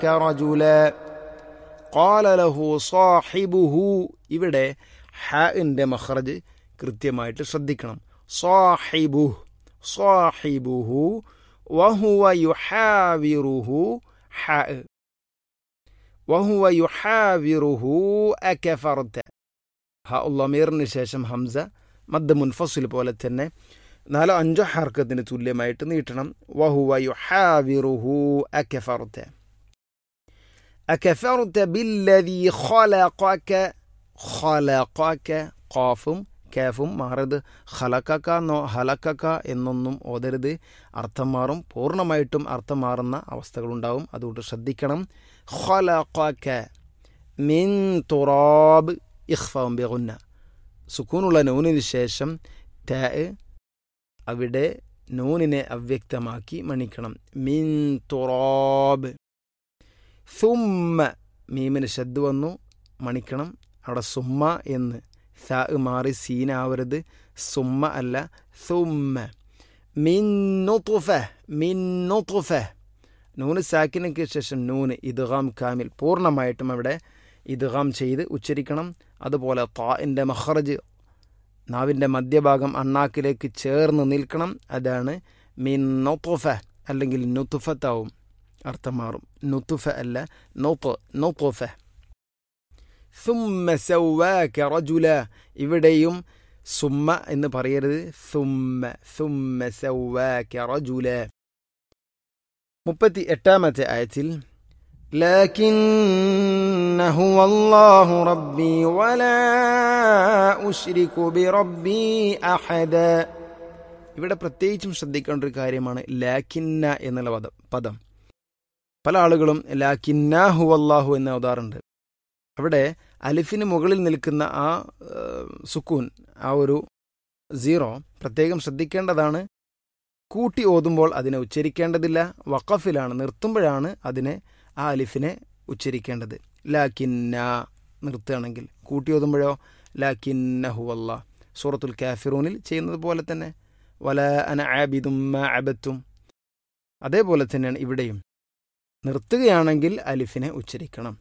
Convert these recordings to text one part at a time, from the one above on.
رجلا قال له صاحبه ഇവിടെ ഹാഇൻ്റെ മഖ്റജ് കൃത്യമായിട്ട് ശ്രദ്ധിക്കണം സാഹിബുഹ് സാഹിബുഹു വഹുവ യുഹാവിറുഹു ഹാ വഹുവ യുഹാവിറുഹു അകഫർത ഹ ഉള്ളമീറിന് ശേഷം ഹംസ മദ് മുൻഫസിൽ പോലെ തന്നെ നാലോ അഞ്ചോ ഹർക്കത്തിന് തുല്യമായിട്ട് നീട്ടണം വഹുവ യുഹാവിറുഹു അകഫർത أكفرت بالذي خلقك خلقك قافും കാഫും മാറരുത് ഖലക്കക്ക എന്നോ ഹലക്കക്ക എന്നൊന്നും ഓതരുത് അർത്ഥം മാറും പൂർണ്ണമായിട്ടും അർത്ഥം മാറുന്ന അവസ്ഥകളുണ്ടാവും അതുകൊണ്ട് ശ്രദ്ധിക്കണം ഖലഖക മിൻ തുറാബ് ഇഖ്ഫാവും ബിഗുന്ന സുക്കൂനുള്ള നൂനിന് ശേഷം ടാ അവിടെ നൂനിനെ അവ്യക്തമാക്കി മണിക്കണം മിൻ തുറാബ് സുമ്മ മീമിന് ശബ്ദ വന്നു മണിക്കണം അവിടെ സുമ്മ എന്ന് സ മാറി സീനാവരുത് സുമ്മ അല്ല സുമ്മ മിന്നുതുഫ മിന്നുതുഫ നൂന് സാക്കിനക്ക് ശേഷം നൂന് ഇദ്ഗാം കാമിൽ പൂർണ്ണമായിട്ടും അവിടെ ഇദ്ഗാം ചെയ്ത് ഉച്ചരിക്കണം അതുപോലെ താഇൻ്റെ മഹ്റജ് നാവിൻ്റെ മധ്യഭാഗം അണ്ണാക്കിലേക്ക് ചേർന്ന് നിൽക്കണം അതാണ് മിന്നുതുഫ അല്ലെങ്കിൽ നുതുഫത്താവും അർത്ഥം മാറും നുത്തുഫ അല്ല നൊത്ത് നൊത്തുഫ സുമ്മ സൗവാക റജുല ഇവിടെയും സുമ്മ എന്ന് പറയരുത് സുമ്മ സുമ്മ സൗവാക റജുല മുപ്പത്തി എട്ടാമത്തെ ആയത്തിൽ لكن هو الله ربي ولا أشرك بربي أحدا ഇവിടെ പ്രത്യേകിച്ചും ശ്രദ്ധിക്കേണ്ട ഒരു കാര്യമാണ് ലാക്കിന്ന എന്നുള്ള പദം പദം പല ആളുകളും ലാക്കിന്നാഹു അള്ളാഹു എന്ന് ഓതാറുണ്ട് അവിടെ അലിഫിന് മുകളിൽ നിൽക്കുന്ന ആ സുക്കൂൻ ആ ഒരു സീറോ പ്രത്യേകം ശ്രദ്ധിക്കേണ്ടതാണ് കൂട്ടി ഓതുമ്പോൾ അതിനെ ഉച്ചരിക്കേണ്ടതില്ല വഖഫിലാണ് നിർത്തുമ്പോഴാണ് അതിനെ ആ അലിഫിനെ ഉച്ചരിക്കേണ്ടത് ലാക്കിന്ന നിർത്തുകയാണെങ്കിൽ കൂട്ടി ഓതുമ്പോഴോ ലാക്കിന്നഹു അല്ലാ സൂറത്തുൽ കാഫിറൂനിൽ ചെയ്യുന്നത് പോലെ തന്നെ വല അന ആബിദും അബത്തും അതേപോലെ തന്നെയാണ് ഇവിടെയും നിർത്തുകയാണെങ്കിൽ അലിഫിനെ ഉച്ചരിക്കണം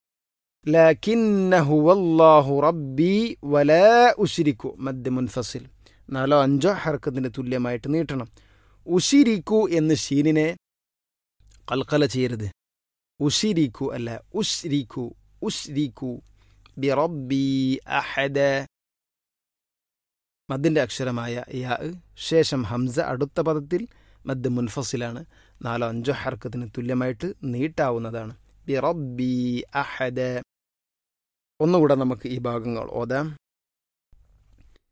ലാക്കിന്നഹുവല്ലാഹു റബ്ബി വലാ ഉഷിരിക്കു മദ് മുൻഫസിൽ നാലോ അഞ്ചോ ഹർക്കത്തിന് തുല്യമായിട്ട് നീട്ടണം ഉഷിരിക്കു എന്ന് ഷീനിനെ കൽക്കല ചെയ്യരുത് ഉഷിരിക്കു അല്ല ഉഷ്രിക്കു ഉഷ്രിക്കു ബി റബ്ബി അഹദ മദ്ദിൻ്റെ അക്ഷരമായ യാ ശേഷം ഹംസ അടുത്ത പദത്തിൽ മദ് മുൻഫസിലാണ് നാലോ അഞ്ചോ ഹർക്കത്തിന് തുല്യമായിട്ട് നീട്ടാവുന്നതാണ് ബി റബ്ബി അഹദ ഒന്നുകൂടെ നമുക്ക് ഈ ഭാഗങ്ങൾ ഓതാം